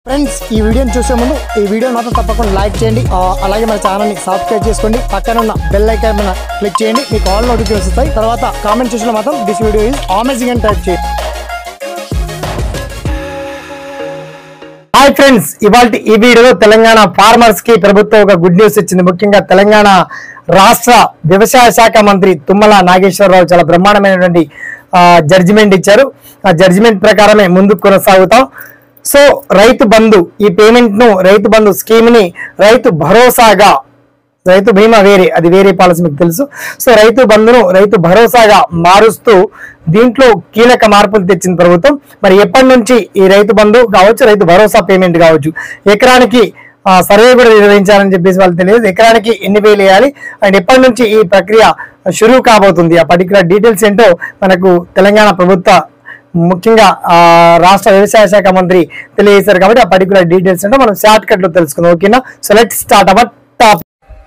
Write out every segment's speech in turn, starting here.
friends ఈ వీడియోని చూసే ముందు ఈ వీడియో మాత్రం తప్పకుండా లైక్ చేయండి ఆ, అలాగే మన ఛానల్ని సబ్స్క్రైబ్ చేసుకోండి పక్కన ఉన్న బెల్ ఐకాన్ మీద క్లిక్ చేయండి మీకు ఆల్ నోటిఫికేషన్స్ వస్తాయి తర్వాత కామెంట్ చేసిన మాత్రం దిస్ వీడియో ఈజ్ అమేజింగ్ అని టైప్ చేయండి హాయ్ ఫ్రెండ్స్ ఇవాళ ఈ వీడియోలో తెలంగాణ ఫార్మర్స్ కి ప్రభుత్వం ఒక గుడ్ న్యూస్ ఇచ్చింది ముఖ్యంగా తెలంగాణ రాష్ట్ర వ్యవసాయ శాఖ మంత్రి తుమ్మల నాగేశ్వరరావు చాలా బ్రహ్మాండమైనటువంటి జడ్జిమెంట్ ఇచ్చారు ఆ జడ్జిమెంట్ ప్రకారమే ముందుకు కొనసాగుతాం సో రైతు బంధు ఈ పేమెంట్ ను రైతు బంధు స్కీమ్ ని రైతు భరోసాగా రైతు బీమా వేరే అది వేరే పాలసీ మీకు తెలుసు సో రైతు బంధును రైతు భరోసాగా మారుస్తూ దీంట్లో కీలక మార్పులు తెచ్చింది ప్రభుత్వం మరి ఎప్పటి నుంచి ఈ రైతు బంధు కావచ్చు రైతు భరోసా పేమెంట్ కావచ్చు ఎకరానికి ఆ, సర్వే కూడా నిర్వహించాలని చెప్పేసి వాళ్ళు తెలియదు ఎకరానికి ఎన్ని వేలు వేయాలి అండ్ ఎప్పటి నుంచి ఈ ప్రక్రియ షురూ కాబోతుంది ఆ పర్టికులర్ డీటెయిల్స్ ఏంటో మనకు తెలంగాణ ప్రభుత్వ ముఖ్యంగా ఆ, రాష్ట్ర వ్యవసాయ శాఖ మంత్రి తెలియజేశారు కాబట్టి ఆ పర్టికులర్ డీటెయిల్స్ ఏంటో మనం షార్ట్ కట్ లో తెలుసుకుందాం ఓకేనా so let start our top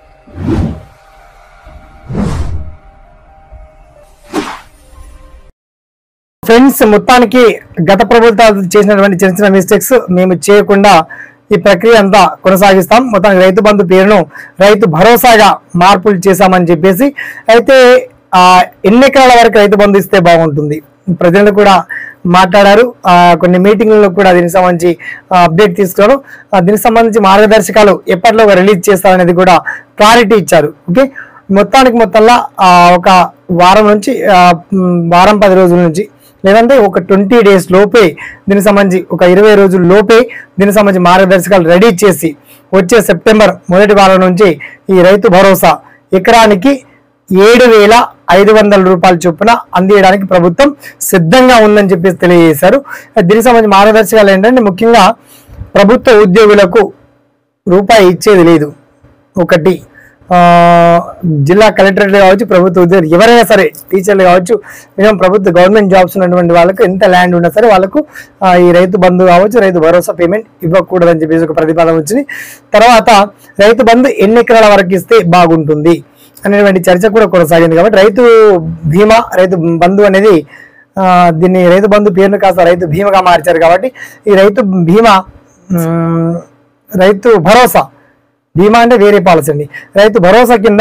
friends మొత్తానికి గత ప్రభుత్వాలు చేసినటువంటి చిన్న చిన్న మిస్టేక్స్ మేము చేయకుండా ఈ ప్రక్రియ అంతా కొనసాగిస్తాం మొత్తానికి రైతు బంధు పేరును రైతు భరోసాగా మార్పులు చేశామని చెప్పేసి అయితే ఆ ఎన్ని ఎకరాల వరకు రైతు బంధు ఇస్తే బాగుంటుంది ప్రజలు కూడా మాట్లాడారు ఆ, కొన్ని మీటింగ్లలో కూడా దీనికి సంబంధించి అప్డేట్ తీసుకున్నారు ఆ, దీనికి సంబంధించి మార్గదర్శకాలు ఎప్పటిలోగా రిలీజ్ చేస్తారనేది కూడా క్లారిటీ ఇచ్చారు ఓకే మొత్తానికి మొత్తంలో ఆ, ఒక వారం నుంచి ఆ, మ్, వారం పది రోజుల నుంచి లేదంటే ఒక ట్వంటీ డేస్ లోపే దీనికి సంబంధించి ఒక ఇరవై రోజుల లోపే దీనికి సంబంధించి మార్గదర్శకాలు రెడీ చేసి వచ్చే సెప్టెంబర్ మొదటి వారం నుంచి ఈ రైతు భరోసా ఎకరానికి ఏడు వేల ఐదు వందల రూపాయల చొప్పున అందియడానికి ప్రభుత్వం సిద్ధంగా ఉందని చెప్పేసి తెలియజేశారు దీనికి సంబంధించి మార్గదర్శకాలు ఏంటంటే ముఖ్యంగా ప్రభుత్వ ఉద్యోగులకు రూపాయి ఇచ్చేది లేదు ఒకటి ఆ, జిల్లా కలెక్టరేట్ కావచ్చు ప్రభుత్వ ఉద్యోగులు ఎవరైనా సరే టీచర్లు కావచ్చు మినిమం ప్రభుత్వ గవర్నమెంట్ జాబ్స్ ఉన్నటువంటి వాళ్ళకు ఎంత ల్యాండ్ ఉన్నా సరే వాళ్ళకు ఆ, ఈ రైతు బంధు కావచ్చు రైతు భరోసా పేమెంట్ ఇవ్వకూడదని చెప్పేసి ఒక ప్రతిపాదన వచ్చింది తర్వాత రైతు బంధు ఎన్ని ఎకరాల వరకు ఇస్తే బాగుంటుంది అనేటువంటి చర్చ కూడా కొనసాగింది కాబట్టి రైతు బీమా రైతు బంధు అనేది ఆ, దీన్ని రైతు బంధు పేరును కాస్త రైతు బీమాగా మార్చారు కాబట్టి ఈ రైతు బీమా మ్, రైతు భరోసా బీమా అంటే వేరే పాలసీ అండి రైతు భరోసా కింద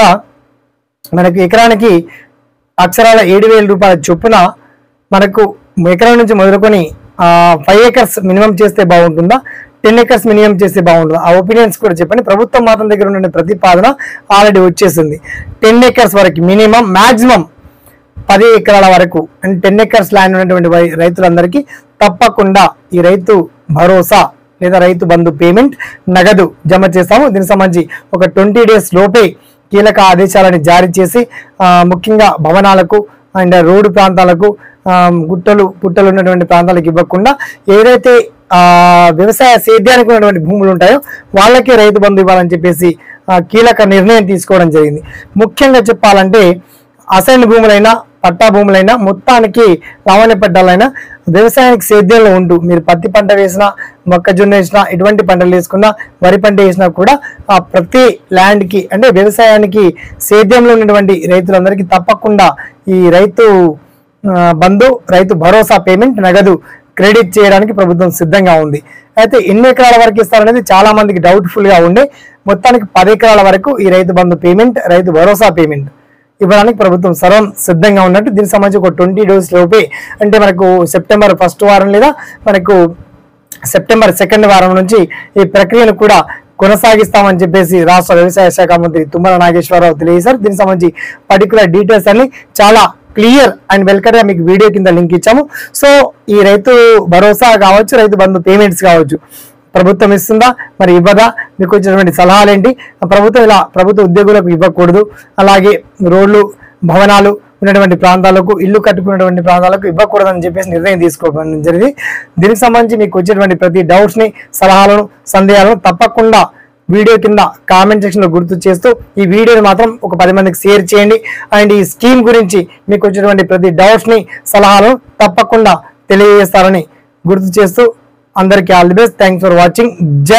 మనకి ఎకరానికి అక్షరాల ఏడు వేల రూపాయల చొప్పున మనకు ఎకరం నుంచి మొదలుకొని ఫైవ్ ఏకర్స్ మినిమం చేస్తే బాగుంటుందా టెన్ ఏకర్స్ మినిమం చేస్తే బాగుంటుందా ఆ ఒపీనియన్స్ కూడా చెప్పండి ప్రభుత్వం మాత్రం దగ్గర ఉన్న ప్రతిపాదన ఆల్రెడీ వచ్చేసింది టెన్ ఏకర్స్ వరకు మినిమం మాక్సిమం పది ఎకరాల వరకు అండ్ టెన్ ఎకర్స్ ల్యాండ్ ఉన్నటువంటి వై- రైతులందరికీ తప్పకుండా ఈ రైతు భరోసా లేదా రైతు బంధు పేమెంట్ నగదు జమ చేస్తాము దీనికి సంబంధించి ఒక ట్వంటీ డేస్ లోపే కీలక ఆదేశాలను జారీ చేసి ఆ, ముఖ్యంగా భవనాలకు అండ్ రోడ్డు ప్రాంతాలకు ఆ, గుట్టలు పుట్టలు ఉన్నటువంటి ప్రాంతాలకు ఇవ్వకుండా ఏదైతే ఆ, వ్యవసాయ సేద్యానికి ఉన్నటువంటి భూములు ఉంటాయో వాళ్ళకే రైతు బంధు ఇవ్వాలని చెప్పేసి ఆ, కీలక నిర్ణయం తీసుకోవడం జరిగింది ముఖ్యంగా చెప్పాలంటే అసైన్ భూములైనా పట్టా భూములైనా మొత్తానికి లావణ్య పట్టాలైనా వ్యవసాయానికి సేద్యంలో ఉంటూ మీరు పత్తి పంట వేసినా మొక్కజొన్న వేసినా ఎటువంటి పంటలు వేసుకున్నా వరి పంట వేసినా కూడా ఆ ప్రతి ల్యాండ్కి అంటే వ్యవసాయానికి సేద్యంలో ఉన్నటువంటి రైతులందరికీ తప్పకుండా ఈ రైతు ఆ, బంధు రైతు భరోసా పేమెంట్ నగదు క్రెడిట్ చేయడానికి ప్రభుత్వం సిద్ధంగా ఉంది అయితే ఎన్ని ఎకరాల వరకు ఇస్తారనేది చాలా మందికి డౌట్ఫుల్ గా ఉండే మొత్తానికి పది ఎకరాల వరకు ఈ రైతు బంధు పేమెంట్ రైతు భరోసా పేమెంట్ ఇవ్వడానికి ప్రభుత్వం సర్వం సిద్ధంగా ఉన్నట్టు దీనికి సంబంధించి ఒక ట్వంటీ డేస్ లోపే అంటే మనకు సెప్టెంబర్ ఫస్ట్ వారం లేదా మనకు సెప్టెంబర్ సెకండ్ వారం నుంచి ఈ ప్రక్రియను కూడా కొనసాగిస్తామని చెప్పేసి రాష్ట్ర వ్యవసాయ శాఖ మంత్రి తుమ్మల నాగేశ్వరరావు తెలియజేశారు దీనికి సంబంధించి పర్టికులర్ డీటెయిల్స్ అన్ని చాలా క్లియర్ అండ్ వెల్కర్ గా మీకు వీడియో కింద లింక్ ఇచ్చాము సో ఈ రైతు భరోసా కావచ్చు రైతు బంధు పేమెంట్స్ కావచ్చు ప్రభుత్వం ఇస్తుందా మరి ఇవ్వదా మీకు వచ్చినటువంటి సలహాలు ఏంటి ప్రభుత్వం ఇలా ప్రభుత్వ ఉద్యోగులకు ఇవ్వకూడదు అలాగే రోడ్లు భవనాలు ఉన్నటువంటి ప్రాంతాలకు ఇల్లు కట్టుకున్నటువంటి ప్రాంతాలకు ఇవ్వకూడదని చెప్పేసి నిర్ణయం తీసుకోవడం జరిగింది దీనికి సంబంధించి మీకు వచ్చేటువంటి ప్రతి డౌట్స్ ని సలహాలను సందేహాలను తప్పకుండా వీడియో కింద కామెంట్ సెక్షన్ లో గుర్తు చేస్తూ ఈ వీడియోని మాత్రం ఒక పది మందికి షేర్ చేయండి అండ్ ఈ స్కీమ్ గురించి మీకు వచ్చేటువంటి ప్రతి డౌట్స్ ని సలహాలను తప్పకుండా తెలియజేస్తారని గుర్తు చేస్తూ అందరికీ all the best thanks for watching జై